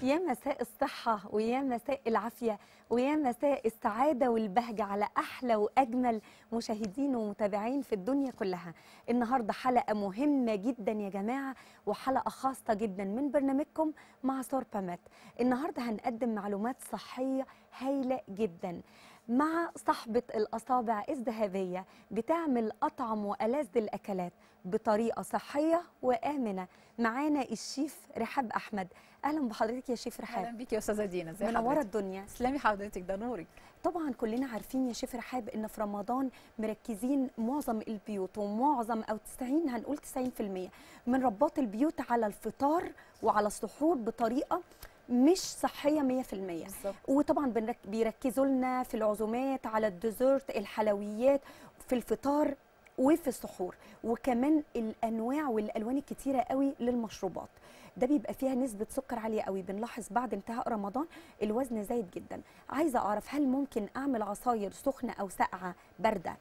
يا مساء الصحة ويا مساء العافية ويا مساء السعادة والبهجة على أحلى وأجمل مشاهدين ومتابعين في الدنيا كلها النهاردة حلقة مهمة جدا يا جماعة وحلقة خاصة جدا من برنامجكم مع سوربامات النهاردة هنقدم معلومات صحية هايلة جدا مع صاحبة الأصابع الذهبية بتعمل أطعم وألذ الأكلات بطريقة صحية وآمنة معانا الشيف رحاب أحمد أهلا بحضرتك يا شيف اهلا رحاب بيكي يا استاذه دينا ازي منورة حضرتك الدنيا تسلمي حضرتك ده نورك طبعا كلنا عارفين يا شيف رحاب ان في رمضان مركزين معظم البيوت ومعظم او 90 هنقول 90% من رباط البيوت على الفطار وعلى السحور بطريقه مش صحيه 100% بالظبط وطبعا بنرك- بيركزوا لنا في العزومات على الديزرت الحلويات في الفطار وفي السحور وكمان الانواع والالوان الكتيره قوي للمشروبات ده بيبقى فيها نسبه سكر عاليه قوي بنلاحظ بعد انتهاء رمضان الوزن زايد جدا عايزه اعرف هل ممكن اعمل عصاير سخنه او ساقعه بارده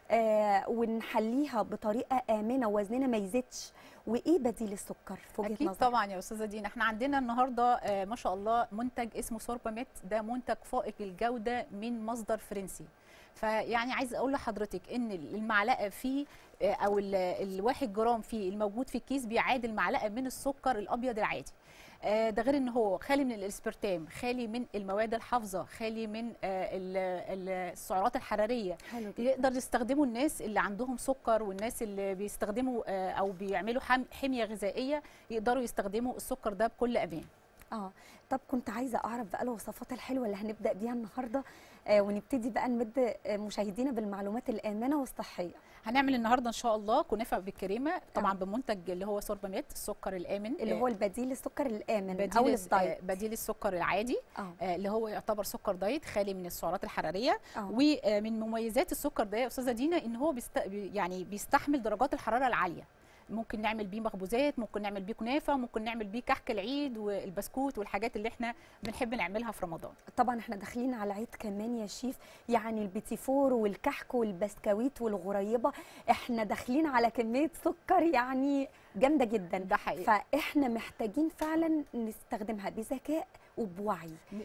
آه ونحليها بطريقه امنه ووزننا ما يزيدش وايه بديل السكر في وجهه اكيد نظرك طبعا يا استاذه دينا احنا عندنا النهارده آه، ما شاء الله منتج اسمه سورباميت ده منتج فائق الجوده من مصدر فرنسي فيعني عايز اقول لحضرتك ان المعلقه فيه آه، او ال- الواحد جرام فيه الموجود في الكيس بيعادل معلقه من السكر الابيض العادي آه، ده غير ان هو خالي من الاسبرتام خالي من المواد الحافظه خالي من آه، ال- ال- السعرات الحراريه حلو جدا يقدر يستخدموا الناس اللي عندهم سكر والناس اللي بيستخدموا آه، او بيعملوا حم- حميه غذائيه يقدروا يستخدموا السكر ده بكل امان اه طب كنت عايزه اعرف بقى الوصفات الحلوه اللي هنبدا بيها النهارده آه ونبتدي بقى نمد آه، مشاهدينا بالمعلومات الامنه والصحيه هنعمل النهارده ان شاء الله كنافه بالكريمه طبعا آه. بمنتج اللي هو سورباميت السكر الامن اللي آه، هو البديل السكر الامن بديل او الس- الدايت آه، بديل السكر العادي اه آه، اللي هو يعتبر سكر دايت خالي من السعرات الحراريه اه ومن مميزات السكر ده يا استاذه دينا ان هو بيست... بي- يعني بيستحمل درجات الحراره العاليه ممكن نعمل بيه مخبوزات ممكن نعمل بيه كنافه ممكن نعمل بيه كحك العيد والبسكوت والحاجات اللي احنا بنحب نعملها في رمضان طبعا احنا داخلين على عيد كمان يا شيف يعني البيتيفور والكحك والبسكويت والغريبه احنا داخلين على كميه سكر يعني جامده جدا ده حقيقي فاحنا محتاجين فعلا نستخدمها بذكاء وبوعي ن-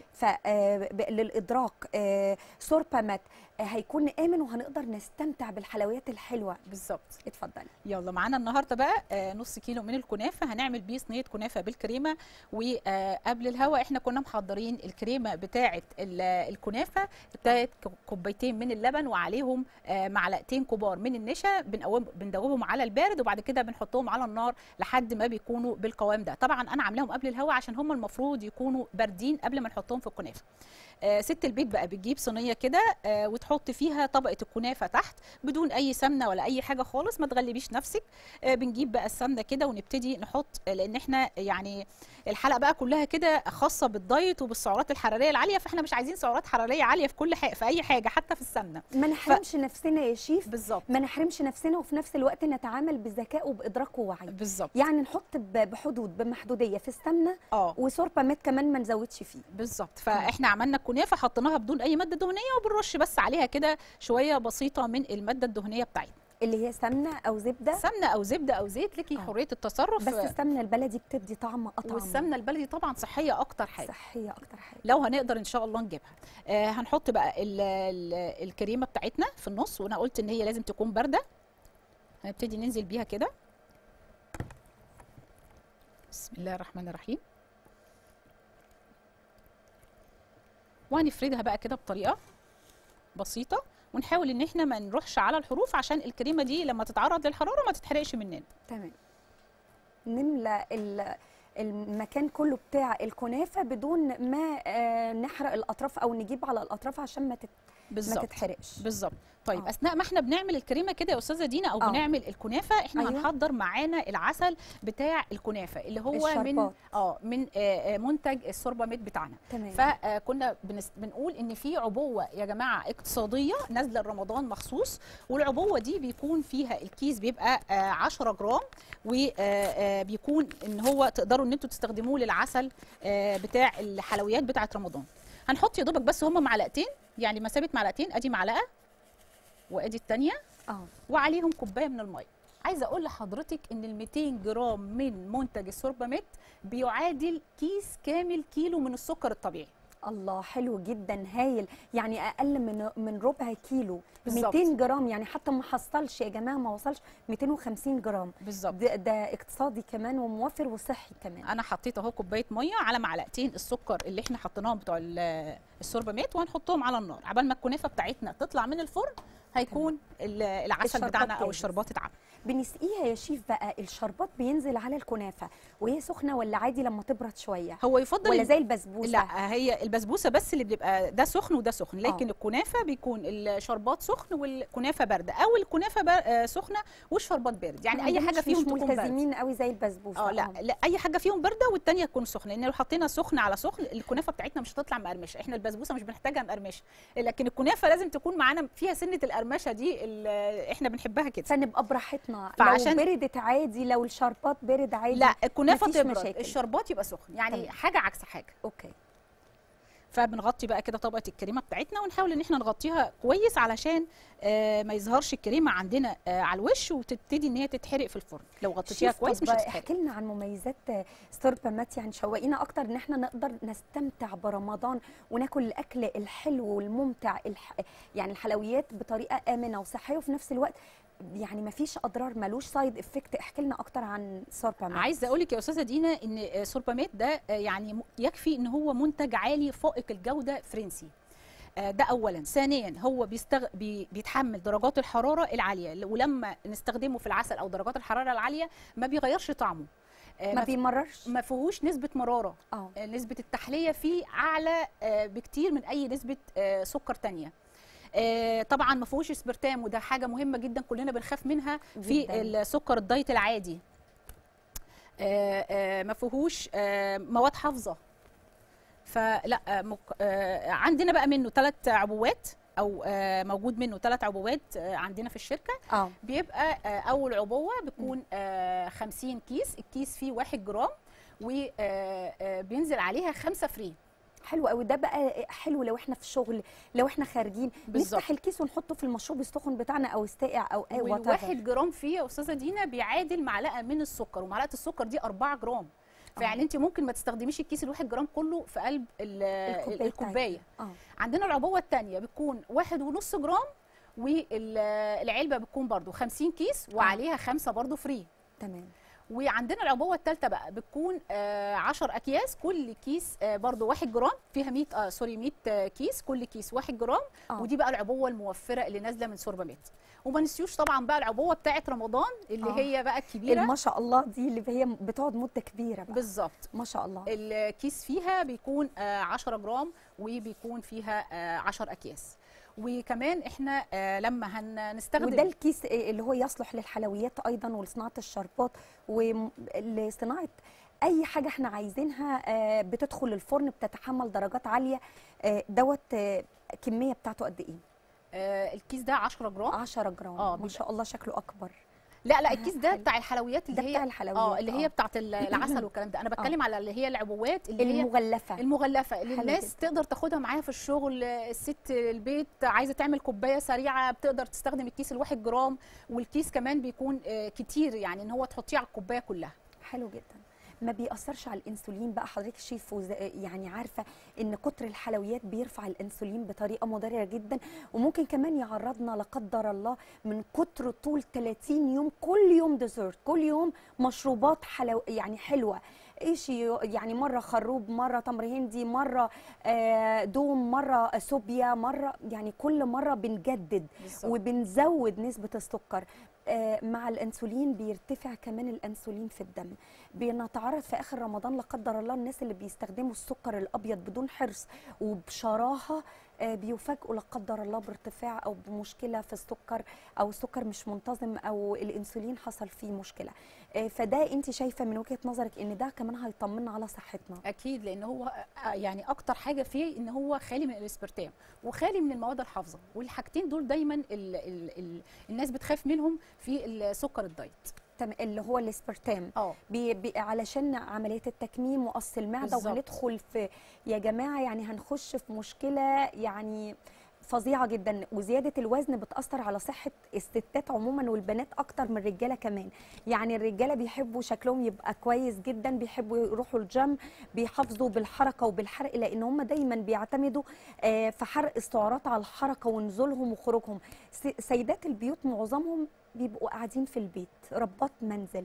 فللادراك سوربامات آه، هيكون امن وهنقدر نستمتع بالحلويات الحلوه بالظبط اتفضلي يلا معانا النهارده بقى آه، نص كيلو من الكنافه هنعمل بيه صينيه كنافه بالكريمه وقبل الهوا احنا كنا محضرين الكريمه بتاعه ال- الكنافه بتاعت ك- كوبايتين من اللبن وعليهم آه، معلقتين كبار من النشا بنقوم بندوبهم على البارد وبعد كده بنحطهم على النار لحد ما بيكونوا بالقوام ده طبعا انا عاملاهم قبل الهوا عشان هم المفروض يكونوا باردين قبل ما نحطهم في الكنافه آه، ست البيت بقى بتجيب صينيه كده آه، وتحط فيها طبقه الكنافه تحت بدون اي سمنه ولا اي حاجه خالص ما تغلبيش نفسك آه، بنجيب بقى السمنه كده ونبتدي نحط آه، لان احنا يعني الحلقه بقى كلها كده خاصه بالدايت وبالسعرات الحراريه العاليه فاحنا مش عايزين سعرات حراريه عاليه في كل حاجه في اي حاجه حتى في السمنه ما نحرمش نفسنا يا شيف بالظبط ما نحرمش نفسنا وفي نفس الوقت نتعامل بذكاء وبادراك ووعي بالظبط يعني نحط ب- بحدود بمحدوديه في السمنه اه وسوربامات كمان ما نزودش فيه بالظبط فاحنا عملنا الكنافه حطيناها بدون اي ماده دهنيه وبنرش بس عليها كده شويه بسيطه من الماده الدهنيه بتاعتنا اللي هي سمنه او زبده سمنه او زبده او زيت ليكي آه. حريه التصرف بس السمنه البلدي بتدي طعم اطعم والسمنه البلدي طبعا صحيه اكتر حاجه صحيه اكتر حاجه لو هنقدر ان شاء الله نجيبها آه هنحط بقى ال ال الكريمه بتاعتنا في النص وانا قلت ان هي لازم تكون بارده هنبتدي ننزل بيها كده بسم الله الرحمن الرحيم وهنفردها بقى كده بطريقه بسيطه ونحاول ان احنا ما نروحش على الحروف عشان الكريمه دي لما تتعرض للحراره ما تتحرقش مننا تمام نملى ال- المكان كله بتاع الكنافه بدون ما آه، نحرق الاطراف او نجيب على الاطراف عشان ما تت- ما بالظبط تتحرقش بالظبط طيب آه. اثناء ما احنا بنعمل الكريمه كده يا استاذه دينا او آه. بنعمل الكنافه احنا أيوة. هنحضر معانا العسل بتاع الكنافه اللي هو من الشربات. اه من آه، آه، منتج السورباميد بتاعنا تمام فكنا بنس- بنقول ان في عبوه يا جماعه اقتصاديه نازله رمضان مخصوص والعبوه دي بيكون فيها الكيس بيبقى آه، 10 جرام وبيكون ان هو تقدروا ان انتوا تستخدموه للعسل آه، بتاع الحلويات بتاعه رمضان هنحط يا دوبك بس هما معلقتين يعني مسافه معلقتين ادي معلقه وادي الثانيه اه وعليهم كوبايه من الميه عايزه اقول لحضرتك ان ال 200 جرام من منتج السورباميت بيعادل كيس كامل كيلو من السكر الطبيعي الله حلو جدا هايل يعني اقل من من ربع كيلو بالظبط. 200 جرام يعني حتى ما حصلش يا جماعه ما وصلش 250 جرام بالظبط ده, ده اقتصادي كمان وموفر وصحي كمان انا حطيت اهو كوبايه ميه على معلقتين السكر اللي احنا حطيناهم بتوع ال- السورباميت وهنحطهم على النار عبال ما الكنافه بتاعتنا تطلع من الفرن هيكون ال- العسل الشربات بتاعنا او جاهز. الشربات اتعمل بنسقيها يا شيف بقى الشربات بينزل على الكنافه وهي سخنه ولا عادي لما تبرد شويه هو يفضل ولا ال- زي البسبوسه لا هي البسبوسه بس اللي بيبقى ده سخن وده سخن لكن الكنافه بيكون الشربات سخن والكنافه بارده او الكنافه بار- آه، سخنه والشربات بارد يعني اي حاجه فيهم مش تكون بارده ملتزمين قوي زي البسبوسه اه لا لا اي حاجه فيهم بارده والتانيه تكون سخنه لان لو حطينا سخن على سخن الكنافه بتاعتنا مش هتطلع مقرمشه احنا البسبوسه مش بنحتاجها مقرمشه لكن الكنافه لازم تكون معانا فيها سنه القرمشه دي ال- احنا بنحبها كده فنبقى براحتنا فعشان- لو بردت عادي لو الشربات برد عادي لا الكنافه مفيش تبرد مشاكل. الشربات يبقى سخن يعني تمام. حاجه عكس حاجه اوكي فبنغطي بقى كده طبقه الكريمه بتاعتنا ونحاول ان احنا نغطيها كويس على آه ما يظهرش الكريمه عندنا آه على الوش وتبتدي ان هي تتحرق في الفرن لو غطيتيها شيف، كويس طب مش هتتحرق احكي لنا عن مميزات ستوربامات يعني شوقينا اكتر ان احنا نقدر نستمتع برمضان وناكل الاكل الحلو والممتع الح... يعني الحلويات بطريقه امنه وصحيه وفي نفس الوقت يعني ما فيش اضرار ملوش سايد افكت احكي لنا اكتر عن ستوربامات عايزه اقول لك يا استاذه دينا ان آه، سورباميت ده آه، يعني م- يكفي ان هو منتج عالي فائق الجوده فرنسي آه، ده اولا ثانيا هو بيستغ... بي... بيتحمل درجات الحراره العاليه ولما نستخدمه في العسل او درجات الحراره العاليه ما بيغيرش طعمه آه، ما في- بيمررش ما فيهوش نسبه مراره اه آه، نسبه التحليه فيه اعلى آه، بكتير من اي نسبه آه، سكر تانية آه، طبعا ما فيهوش اسبرتام وده حاجه مهمه جدا كلنا بنخاف منها في جداً. السكر الدايت العادي آه، آه، ما فيهوش آه، مواد حافظه فلا آه، مك... آه، عندنا بقى منه ثلاث عبوات او آه، موجود منه ثلاث عبوات آه، عندنا في الشركه اه بيبقى آه، اول عبوه بتكون آه، 50 كيس الكيس فيه 1 جرام وبينزل عليها خمسة فري حلو قوي ده بقى حلو لو احنا في شغل لو احنا خارجين بالظبط. نفتح الكيس ونحطه في المشروب السخن بتاعنا او الساقع او اي وات والواحد جرام فيه يا استاذه دينا بيعادل معلقه من السكر ومعلقه السكر دي 4 جرام فيعني انت ممكن ما تستخدميش الكيس الواحد جرام كله في قلب ال- الكوباية الكوبايه اه عندنا العبوه الثانيه بتكون واحد ونص جرام والعلبه بتكون برضو 50 كيس وعليها خمسه برضو فري تمام وعندنا العبوه الثالثه بقى بتكون آه 10 اكياس كل كيس آه برضو 1 جرام فيها 100 آه سوري 100 آه كيس كل كيس 1 جرام آه. ودي بقى العبوه الموفره اللي نازله من سورباميت وما نسيوش طبعا بقى العبوه بتاعه رمضان اللي آه. هي بقى الكبيره ما شاء الله دي اللي هي بتقعد مده كبيره بقى بالظبط ما شاء الله الكيس فيها بيكون آه 10 جرام وبيكون فيها آه 10 اكياس وكمان احنا آه لما هنستخدم وده الكيس اللي هو يصلح للحلويات ايضا ولصناعه الشربات ولصناعه اي حاجه احنا عايزينها آه، بتدخل الفرن بتتحمل درجات عاليه آه، دوت آه، الكميه بتاعته قد ايه آه الكيس ده 10 جرام 10 جرام آه، ما بيبقى- شاء الله شكله اكبر لا لا آه، الكيس ده حلو. بتاع الحلويات اللي ده هي بتاع الحلويات اه اللي هي آه. بتاعت ال- العسل والكلام ده انا بتكلم على اللي هي العبوات اللي هي المغلفه المغلفه اللي حلو الناس جداً. تقدر تاخدها معاها في الشغل آه، الست البيت عايزه تعمل كوبايه سريعه بتقدر تستخدم الكيس الواحد جرام والكيس كمان بيكون آه، كتير يعني ان هو تحطيه على الكوبايه كلها حلو جدا ما بيأثرش على الانسولين بقى حضرتك شيف وز- يعني عارفه ان كتر الحلويات بيرفع الانسولين بطريقه مضره جدا وممكن كمان يعرضنا لا قدر الله من كتر طول 30 يوم كل يوم ديزرت كل يوم مشروبات حلو يعني حلوه ايش يعني مره خروب مره تمر هندي مره آه، دوم مره سوبيا مره يعني كل مره بنجدد وبنزود نسبة السكر آه، مع الانسولين بيرتفع كمان الانسولين في الدم بنتعرض في اخر رمضان لا قدر الله الناس اللي بيستخدموا السكر الابيض بدون حرص وبشراهه آه، بيفاجئوا لا قدر الله بارتفاع او بمشكله في السكر او السكر مش منتظم او الانسولين حصل فيه مشكله آه، فده انت شايفه من وجهه نظرك ان ده كمان هيطمنا على صحتنا اكيد لان هو آه، يعني اكتر حاجه فيه ان هو خالي من الاسبرتام وخالي من المواد الحافظه والحاجتين دول دايما ال ال ال الناس بتخاف منهم في السكر الدايت تم- اللي هو الاسبرتام اه بي بي علشان عمليه التكميم وقص المعده بالظبط. وهندخل في يا جماعه يعني هنخش في مشكله يعني فظيعه جدا وزياده الوزن بتاثر على صحه الستات عموما والبنات اكتر من الرجاله كمان يعني الرجاله بيحبوا شكلهم يبقى كويس جدا بيحبوا يروحوا الجيم بيحافظوا بالحركه وبالحرق لان هم دايما بيعتمدوا آه، في حرق السعرات على الحركه ونزولهم وخروجهم س- سيدات البيوت معظمهم بيبقوا قاعدين في البيت ربات منزل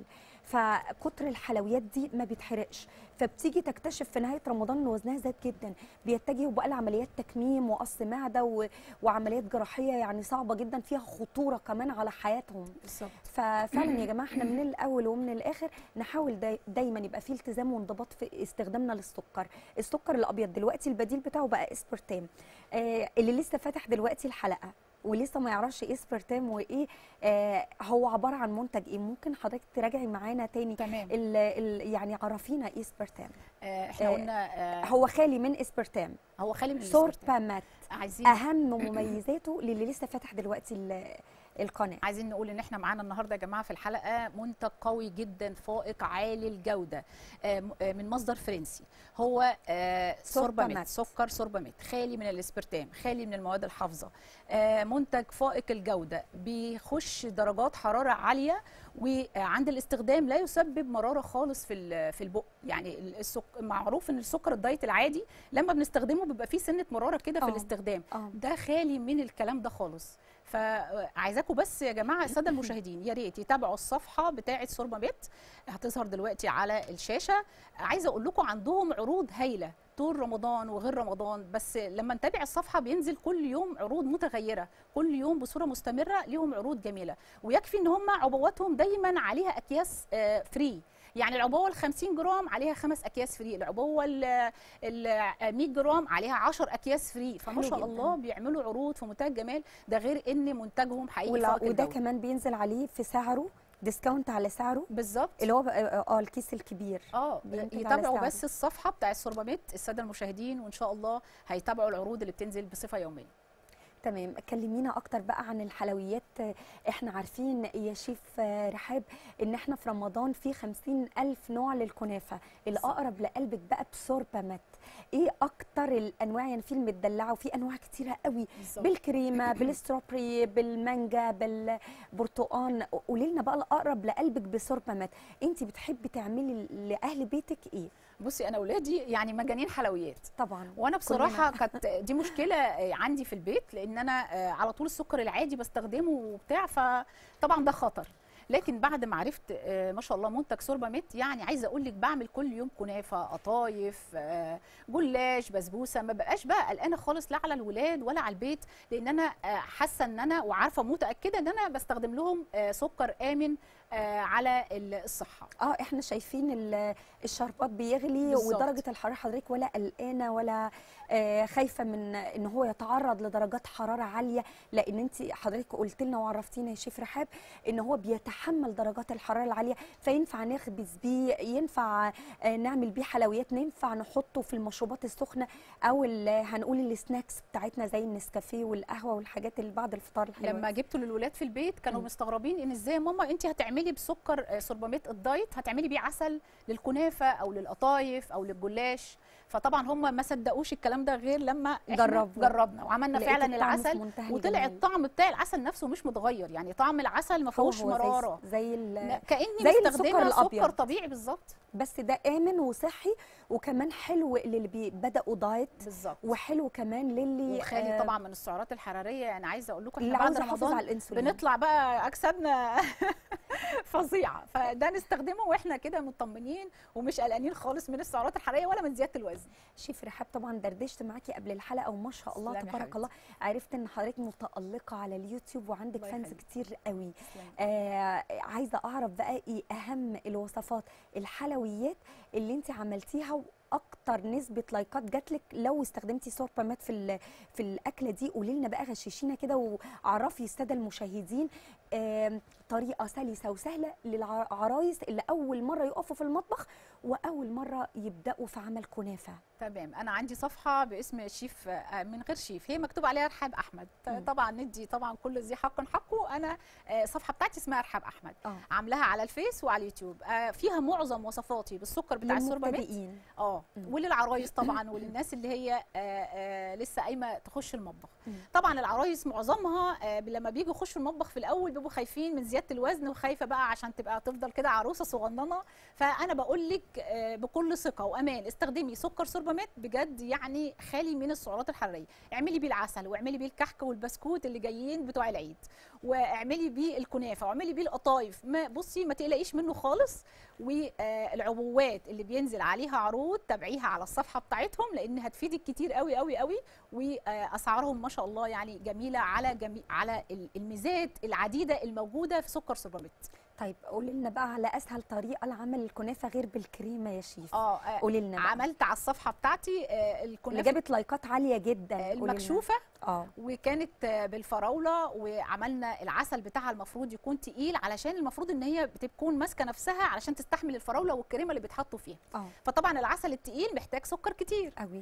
فكتر الحلويات دي ما بيتحرقش فبتيجي تكتشف في نهايه رمضان ان وزنها زاد جدا بيتجهوا بقى لعمليات تكميم وقص معده و... وعمليات جراحيه يعني صعبه جدا فيها خطوره كمان على حياتهم بالظبط ففعلا يا جماعه احنا من الاول ومن الاخر نحاول داي دايما يبقى في التزام وانضباط في استخدامنا للسكر السكر الابيض دلوقتي البديل بتاعه بقى اسبرتام آه اللي لسه فاتح دلوقتي الحلقه ولسه ما يعرفش ايه اسبرتام وايه آه هو عباره عن منتج ايه ممكن حضرتك تراجعي معانا تاني تمام ال ال يعني عرفينا ايه اسبرتام آه، احنا آه، قلنا آه، هو خالي من اسبرتام هو خالي من سور الاسبرتام. بامات عايزين اهم مميزاته للي لسه فاتح دلوقتي ال- القناه عايزين نقول ان احنا معانا النهارده يا جماعه في الحلقه منتج قوي جدا فائق عالي الجوده آه، م- آه، من مصدر فرنسي هو آه، سوربامات. سوربامات سكر سوربامات خالي من الاسبرتام خالي من المواد الحافظه آه، منتج فائق الجوده بيخش درجات حراره عاليه وعند الاستخدام لا يسبب مراره خالص في ال- في البق يعني السك... معروف ان السكر الدايت العادي لما بنستخدمه بيبقى فيه سنه مراره كده في آه. الاستخدام اه ده خالي من الكلام ده خالص فعايزاكم بس يا جماعه الساده المشاهدين يا ريت يتابعوا الصفحه بتاعه سوربا بيت هتظهر دلوقتي على الشاشه عايزه اقول لكم عندهم عروض هايله طول رمضان وغير رمضان بس لما نتابع الصفحه بينزل كل يوم عروض متغيره كل يوم بصوره مستمره ليهم عروض جميله ويكفي ان هم عبواتهم دايما عليها اكياس آه، فري يعني العبوه ال 50 جرام عليها خمس اكياس فري العبوه ال ال 100 جرام عليها 10 اكياس فري فما حلو شاء جداً. الله بيعملوا عروض في منتهى الجمال ده غير ان منتجهم حقيقي ولا- فائق وده الجودة. كمان بينزل عليه في سعره ديسكاونت على سعره بالظبط اللي هو بقى- اه الكيس الكبير اه بينتج على يتابعوا سعره. بس الصفحه بتاع السورباميت الساده المشاهدين وان شاء الله هيتابعوا العروض اللي بتنزل بصفه يوميه تمام كلمينا اكتر بقى عن الحلويات احنا عارفين يا شيف رحاب ان احنا في رمضان في خمسين الف نوع للكنافه الاقرب لقلبك بقى بسوربامات ايه اكتر الانواع يعني في المدلعه وفي انواع كتيره قوي بالظبط بالكريمه بالستروبري بالمانجا بالبرتقان قولي لنا بقى الاقرب لقلبك بسوربامات انت بتحبي تعملي لاهل بيتك ايه بصي انا اولادي يعني مجانين حلويات طبعا وانا بصراحه كانت دي مشكله عندي في البيت لان انا على طول السكر العادي بستخدمه وبتاع فطبعا ده خطر لكن بعد ما عرفت آه، ما شاء الله منتج سوربا ميت يعني عايزه اقول لك بعمل كل يوم كنافه قطايف آه، جلاش بسبوسه ما بقاش بقى قلقانه خالص لا على الولاد ولا على البيت لان انا آه، حاسه ان انا وعارفه متاكده ان انا بستخدم لهم آه، سكر امن آه، على ال- الصحه اه احنا شايفين ال- الشربات بيغلي بالظبط. ودرجه الحراره حضرتك ولا قلقانه ولا آه خايفه من ان هو يتعرض لدرجات حراره عاليه لان انت حضرتك قلت لنا وعرفتينا يا شيف رحاب ان هو بيتحمل درجات الحراره العاليه فينفع نخبز بيه ينفع آه نعمل بيه حلويات ينفع نحطه في المشروبات السخنه او ال- هنقول السناكس بتاعتنا زي النسكافيه والقهوه والحاجات اللي بعد الفطار الحلويات لما جبته للولاد في البيت كانوا مم. مستغربين ان ازاي يا ماما انت هتعملي بسكر آه، سورباميت الدايت هتعملي بيه عسل للكنافه او للقطايف او للجلاش فطبعا هم ما صدقوش الكلام ده غير لما إحنا جربوا. جربنا وعملنا لقيت فعلا الطعم في العسل منتهى وطلع الجمال. الطعم بتاع العسل نفسه مش متغير يعني طعم العسل ما هو فيهوش هو زي- مراره زي ال- لا، كاني زي السكر مستخدمه الأبيض. سكر طبيعي بالظبط بس ده امن وصحي وكمان حلو للي بي- بداوا دايت بالظبط وحلو كمان للي وخالي آه، طبعا من السعرات الحراريه انا عايزه اقول لكم اللي احنا بعد عاوز يحافظ رمضان على الانسولين بنطلع بقى اجسادنا فظيعه فده نستخدمه واحنا كده مطمنين ومش قلقانين خالص من السعرات الحراريه ولا من زياده الوزن شيف رحاب طبعا دردشت معاكي قبل الحلقه وما شاء الله تسلمي يا تبارك الله عرفت ان حضرتك متالقه على اليوتيوب وعندك الله فانز يخليك. كتير قوي آه عايزه اعرف بقى ايه اهم الوصفات الحلويات اللي انت عملتيها واكتر نسبه لايكات جات لك لو استخدمتي سوربامات في ال- في الاكله دي قولي لنا بقى غششينا كده وعرفي الساده المشاهدين آم، طريقه سلسه وسهله للعرايس اللي اول مره يقفوا في المطبخ واول مره يبداوا في عمل كنافه تمام انا عندي صفحه باسم شيف آه، من غير شيف هي مكتوب عليها رحاب احمد مم. طبعا ندي طبعا كل ذي حق حقه انا آه، الصفحه بتاعتي اسمها رحاب احمد اه عاملاها على الفيس وعلى اليوتيوب آه، فيها معظم وصفاتي بالسكر بتاع السورباميت للمبتدئين اه مم. وللعرايس طبعا وللناس اللي هي آه، آه، لسه قايمه تخش المطبخ مم. طبعا العرايس معظمها آه، لما بيجوا يخشوا المطبخ في الاول بيبقوا خايفين من زياده الوزن وخايفه بقى عشان تبقى تفضل كده عروسه صغننه فانا بقول لك آه، بكل ثقه وامان استخدمي سكر سورباميت بجد يعني خالي من السعرات الحراريه اعملي بيه العسل واعملي بيه الكحك والبسكوت اللي جايين بتوع العيد واعملي بيه الكنافه واعملي بيه القطايف ما بصي ما تقلقيش منه خالص والعبوات اللي بينزل عليها عروض تابعيها على الصفحه بتاعتهم لان هتفيدك كتير قوي قوي قوي واسعارهم ما شاء الله يعني جميله على جميع على ال- الميزات العديده الموجوده في سكر سورباميت طيب قولي لنا بقى على اسهل طريقه لعمل الكنافه غير بالكريمه يا شيف اه آه، قولي لنا بقى. عملت على الصفحه بتاعتي آه، اللي الكنافه جابت لايكات عاليه جدا آه، قولي لنا. المكشوفه اه وكانت آه، بالفراوله وعملنا العسل بتاعها المفروض يكون تقيل علشان المفروض ان هي بتكون ماسكه نفسها علشان تستحمل الفراوله والكريمه اللي بيتحطوا فيها اه فطبعا العسل التقيل محتاج سكر كتير قوي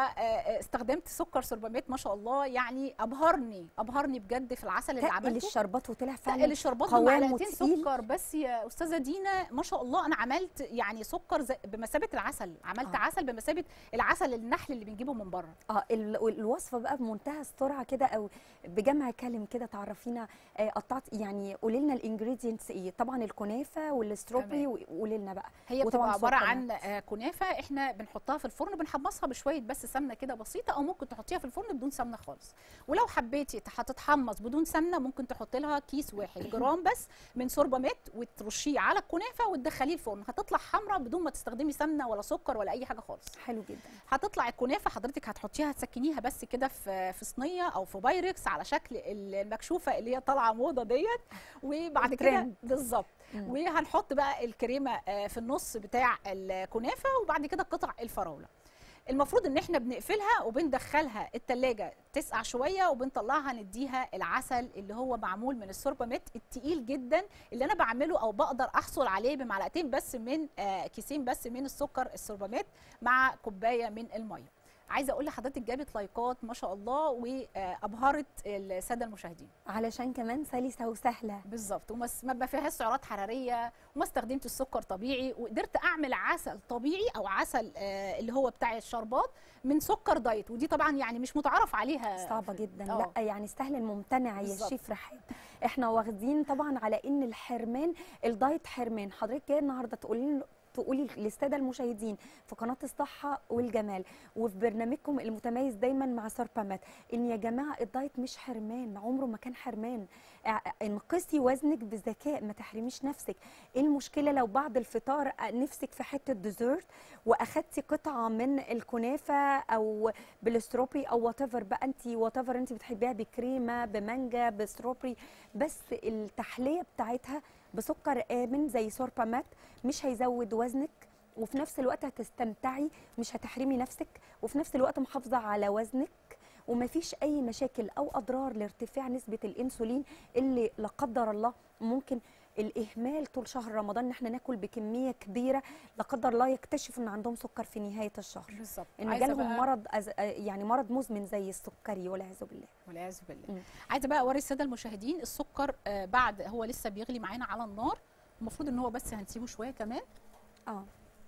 فاستخدمت سكر سورباميت ما شاء الله يعني ابهرني ابهرني بجد في العسل اللي تقل عملته الشربات وطلع تقل فعلا الشربات قوام بمعلقتين وتقيل. سكر بس يا استاذه دينا ما شاء الله انا عملت يعني سكر زي بمثابه العسل عملت آه. آه. عسل بمثابه العسل النحل اللي بنجيبه من بره اه ال- الوصفه بقى بمنتهى السرعه كده او بجمع كلم كده تعرفينا آه، قطعت يعني قولي لنا الانجريدينتس ايه طبعا الكنافه والستروبري وقولي لنا بقى هي وطبعاً بتبقى عباره سكر عن آه، كنافه احنا بنحطها في الفرن بنحمصها بشويه بس سمنه كده بسيطه او ممكن تحطيها في الفرن بدون سمنه خالص ولو حبيتي هتتحمص بدون سمنه ممكن تحطي لها كيس واحد جرام بس من سورباميت وترشيه على الكنافه وتدخليه الفرن هتطلع حمراء بدون ما تستخدمي سمنه ولا سكر ولا اي حاجه خالص حلو جدا هتطلع الكنافه حضرتك هتحطيها هتسكنيها بس كده في في صينيه او في بايركس على شكل المكشوفه اللي هي طالعه موضه ديت وبعد كده الترند. بالظبط مم. وهنحط بقى الكريمه آه، في النص بتاع الكنافه وبعد كده قطع الفراوله المفروض ان احنا بنقفلها وبندخلها التلاجة تسقع شويه وبنطلعها نديها العسل اللي هو معمول من السورباميت التقيل جدا اللي انا بعمله او بقدر احصل عليه بمعلقتين بس من آه، كيسين بس من السكر السورباميت مع كوبايه من الميه عايزه اقول لحضرتك جابت لايكات ما شاء الله وابهرت الساده المشاهدين علشان كمان سلسه وسهله بالظبط وما س- ما فيهاش سعرات حراريه وما استخدمتش السكر طبيعي وقدرت اعمل عسل طبيعي او عسل آه، اللي هو بتاع الشربات من سكر دايت ودي طبعا يعني مش متعارف عليها صعبه جدا آه. لا يعني سهل الممتنع يا بالظبط. شيف رحاب احنا واخدين طبعا على ان الحرمان الدايت حرمان حضرتك جايه النهارده تقولي تقولي للساده المشاهدين في قناه الصحه والجمال وفي برنامجكم المتميز دايما مع ساربامات ان يا جماعه الدايت مش حرمان عمره ما كان حرمان ع- انقصي وزنك بذكاء ما تحرميش نفسك ايه المشكله لو بعد الفطار نفسك في حته ديزرت واخدتي قطعه من الكنافه او بالستروبري او وات ايفر بقى انت وات ايفر انت بتحبيها بكريمه بمانجا بستروبري بس التحليه بتاعتها بسكر امن زي سوربامات مش هيزود وزنك وفي نفس الوقت هتستمتعي مش هتحرمي نفسك وفي نفس الوقت محافظه على وزنك ومفيش اي مشاكل او اضرار لارتفاع نسبه الانسولين اللي لا قدر الله ممكن الاهمال طول شهر رمضان ان احنا ناكل بكميه كبيره لا قدر الله يكتشف ان عندهم سكر في نهايه الشهر بالظبط ان عايزة جالهم بقى- مرض أز... يعني مرض مزمن زي السكري والعياذ بالله والعياذ بالله مم. عايزه بقى اوري الساده المشاهدين السكر آه، بعد هو لسه بيغلي معانا على النار المفروض ان هو بس هنسيبه شويه كمان اه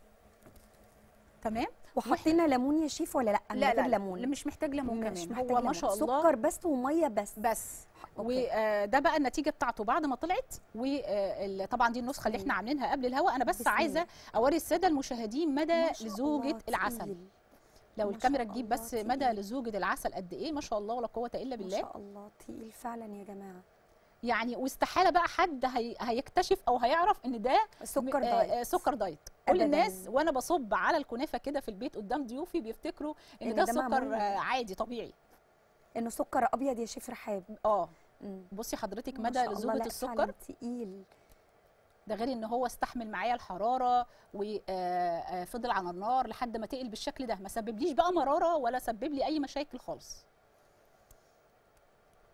تمام وحطينا ليمون يا شيف ولا لا من لا غير لا ليمون لا مش محتاج ليمون مش كمان محتاج هو ما ليمون. شاء الله سكر بس وميه بس بس أوكي. وده بقى النتيجه بتاعته بعد ما طلعت وطبعا دي النسخه اللي احنا عاملينها قبل الهواء انا بس بسم عايزه الله. اوري الساده المشاهدين مدى ما شاء لزوجه الله العسل تقيل. لو ما الكاميرا شاء تجيب الله بس مدى تقيل. لزوجه العسل قد ايه ما شاء الله ولا قوه الا ما بالله شاء الله تقيل فعلا يا جماعه يعني واستحاله بقى حد هي هيكتشف او هيعرف ان ده سكر م- آه، آه، دايت سكر دايت كل أبداً. الناس وانا بصب على الكنافه كده في البيت قدام ضيوفي بيفتكروا ان إن ده ده سكر معمول- آه، عادي طبيعي انه سكر ابيض يا شيف رحاب اه مم. بصي حضرتك ما مدى شاء الله، لزوجه لا، السكر فعلاً تقيل ده غير ان هو استحمل معايا الحراره وفضل على النار لحد ما تقل بالشكل ده ما سببليش بقى مراره ولا سبب لي اي مشاكل خالص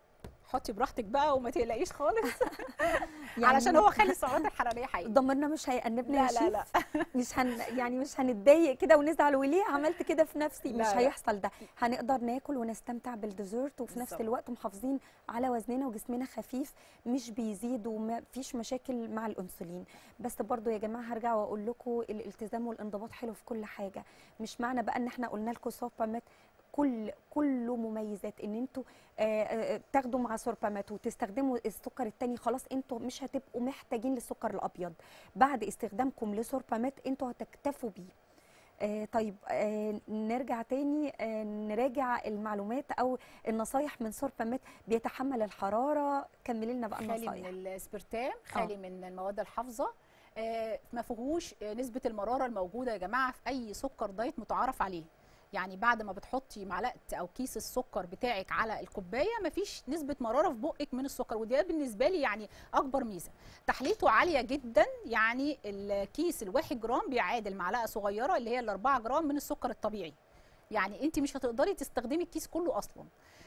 حطي براحتك بقى وما تقلقيش خالص يعني علشان هو خلي السعرات الحراريه حقيقي ضميرنا مش هيأنبنا يا لا لا شيف لا مش هن يعني مش هنتضايق كده ونزعل وليه عملت كده في نفسي لا، مش لا. هيحصل ده هنقدر ناكل ونستمتع بالديزرت وفي نفس بالظبط. الوقت محافظين على وزننا وجسمنا خفيف مش بيزيد وما فيش مشاكل مع الانسولين بس برضو يا جماعه هرجع واقول لكم الالتزام والانضباط حلو في كل حاجه مش معنى بقى ان احنا قلنا لكم سوبرمات كل كله مميزات ان انتوا آه، آه، تاخدوا مع سوربامات وتستخدموا السكر التاني خلاص انتوا مش هتبقوا محتاجين للسكر الابيض بعد استخدامكم لسوربامات انتوا هتكتفوا بيه آه طيب آه نرجع تاني آه نراجع المعلومات او النصايح من سوربامات بيتحمل الحراره كملي لنا بقى خالي النصايح من الاسبرتام خالي من المواد الحافظه آه، ما فيهوش آه، نسبه المراره الموجوده يا جماعه في اي سكر دايت متعارف عليه يعني بعد ما بتحطي معلقه او كيس السكر بتاعك على الكوبايه مفيش نسبه مراره في بقك من السكر ودي بالنسبه لي يعني اكبر ميزه تحليته عاليه جدا يعني الكيس الواحد جرام بيعادل معلقه صغيره اللي هي الاربعة جرام من السكر الطبيعي يعني انت مش هتقدري تستخدمي الكيس كله اصلا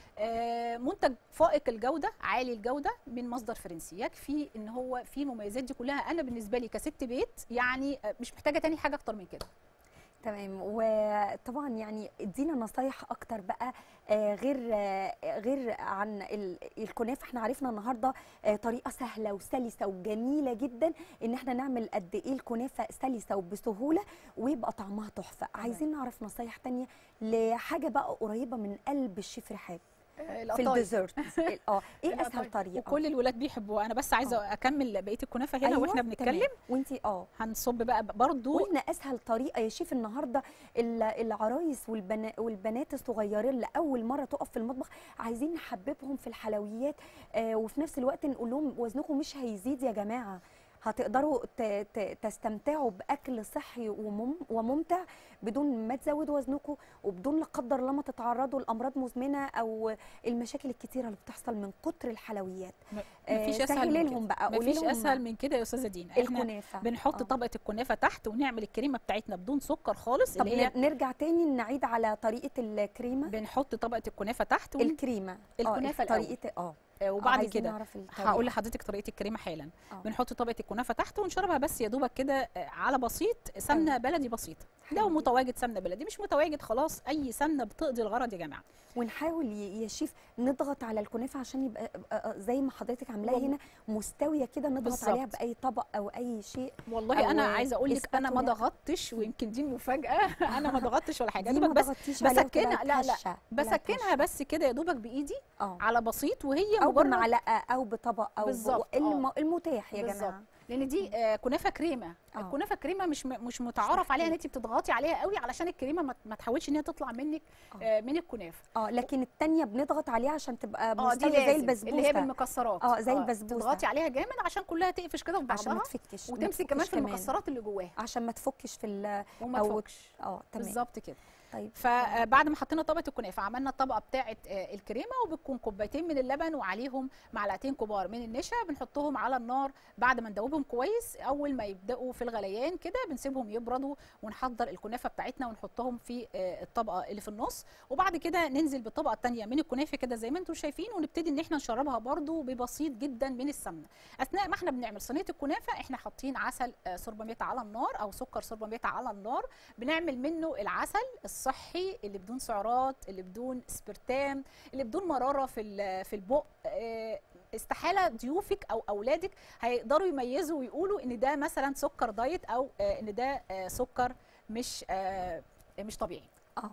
آه، منتج فائق الجوده عالي الجوده من مصدر فرنسي يكفي ان هو فيه المميزات دي كلها انا بالنسبه لي كست بيت يعني آه، مش محتاجه تاني حاجه اكتر من كده تمام وطبعا يعني ادينا نصايح اكتر بقى آه، غير آه، غير عن ال- الكنافه احنا عرفنا النهارده آه، طريقه سهله وسلسه وجميله جدا ان احنا نعمل قد ايه الكنافه سلسه وبسهوله ويبقى طعمها تحفه عايزين نعرف نصايح تانية لحاجه بقى قريبه من قلب الشيف رحاب آه، في القطايف. الديزرت ال- اه ايه اسهل القطايف. طريقه وكل الولاد بيحبوها انا بس عايزه اكمل بقيه الكنافه هنا واحنا بنتكلم وانتي اه هنصب بقى برضو قلنا اسهل طريقه يا شيف النهارده ال- العرايس والبنا والبنات الصغيرين اللي اول مره تقف في المطبخ عايزين نحببهم في الحلويات آه وفي نفس الوقت نقول لهم وزنكم مش هيزيد يا جماعه هتقدروا ت- ت- تستمتعوا باكل صحي ومم وممتع بدون ما تزودوا وزنكم وبدون لا قدر الله ما تتعرضوا لامراض مزمنه او المشاكل الكتيره اللي بتحصل من كتر الحلويات م- آه، مفيش اسهل سهلي من لهم كده بقى قولي مفيش لهم اسهل من كده يا استاذه دينا احنا الكنافه بنحط آه. طبقه الكنافه تحت ونعمل الكريمه بتاعتنا بدون سكر خالص طب اللي هي نر- نرجع تاني نعيد على طريقه الكريمه بنحط طبقه الكنافه تحت ون... الكريمه الكنافة آه الأول. طريقه اه آه، آه، وبعد عايزين كده نعرف الطريقة. هقول لحضرتك طريقه الكريمه حالا آه. بنحط طبقه الكنافه تحت ونشربها بس يا دوبك كده آه، على بسيط سمنه بلدي بسيطه حلو لو جدا. متواجد سمنه بلدي مش متواجد خلاص اي سمنه بتقضي الغرض يا جماعه ونحاول ي- يا شيف نضغط على الكنافه عشان يبقى يبقى زي ما حضرتك عاملاها والله. هنا مستويه كده نضغط بالظبط. عليها باي طبق او اي شيء والله أو انا عايزه اقول لك انا ما اسباتولا. ضغطتش ويمكن دي مفاجاه انا ما ضغطتش ولا حاجه يا دي ما دوبك بس ضغطتيش عليها بسكنها وطلعت لا لا هشة. طلعت بسكنها هشة. بس كده يا دوبك بايدي اه على بسيط وهي او مجرد بمعلقه او بطبق او بالظبط، ب... الم... آه. المتاح يا بالظبط. جماعه لان دي آه، كنافه كريمه آه. الكنافه كريمه مش م- مش متعارف عليها ان انت بتضغطي عليها قوي علشان الكريمه ما- ما تحاولش ان هي تطلع منك آه. آه، من الكنافه اه لكن التانية بنضغط عليها عشان تبقى اه دي مستويه زي لازم البسبوسه اللي هي بالمكسرات آه، زي البسبوسة. تضغطي عليها جامد عشان كلها تقفش كده في عشان ما بعضها تفكش ما وتمسك كمان تفكش في المكسرات اللي جواها عشان ما تفكش في ال... وما أو تفكش اه تمام بالظبط كده طيب فبعد ما حطينا طبقه الكنافه عملنا الطبقه بتاعه آه، الكريمه وبتكون كوبايتين من اللبن وعليهم معلقتين كبار من النشا بنحطهم على النار بعد ما ندوبهم كويس اول ما يبداوا في الغليان كده بنسيبهم يبردوا ونحضر الكنافه بتاعتنا ونحطهم في آه، الطبقه اللي في النص وبعد كده ننزل بالطبقه الثانيه من الكنافه كده زي ما انتم شايفين ونبتدي ان احنا نشربها برده ببسيط جدا من السمنه اثناء ما احنا بنعمل صينيه الكنافه احنا حاطين عسل آه، سورباميتا على النار او سكر سورباميتا على النار بنعمل منه العسل الصحي اللي بدون سعرات اللي بدون اسبرتام اللي بدون مراره في ال- في البق آه، استحاله ضيوفك او اولادك هيقدروا يميزوا ويقولوا ان ده مثلا سكر دايت او آه، ان ده آه، سكر مش آه، مش طبيعي اه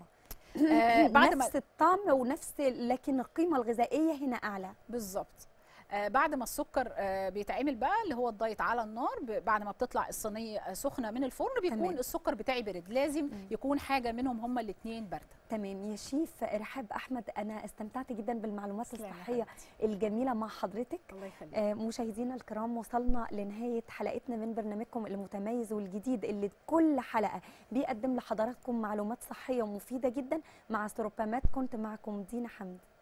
آه، بعد ما نفس الطعم ونفس لكن القيمه الغذائيه هنا اعلى بالظبط آه بعد ما السكر آه بيتعمل بقى اللي هو الدايت على النار ب- بعد ما بتطلع الصينيه آه، سخنه من الفرن بيكون تمام. السكر بتاعي برد لازم مم. يكون حاجه منهم هما الاثنين بارده تمام يا شيف رحاب احمد انا استمتعت جدا بالمعلومات تسلمي يا الصحيه حبيبتي. الجميله مع حضرتك الله يخليك آه، مشاهدينا الكرام وصلنا لنهايه حلقتنا من برنامجكم المتميز والجديد اللي كل حلقه بيقدم لحضراتكم معلومات صحيه ومفيده جدا مع سروبامات كنت معكم دينا حمدي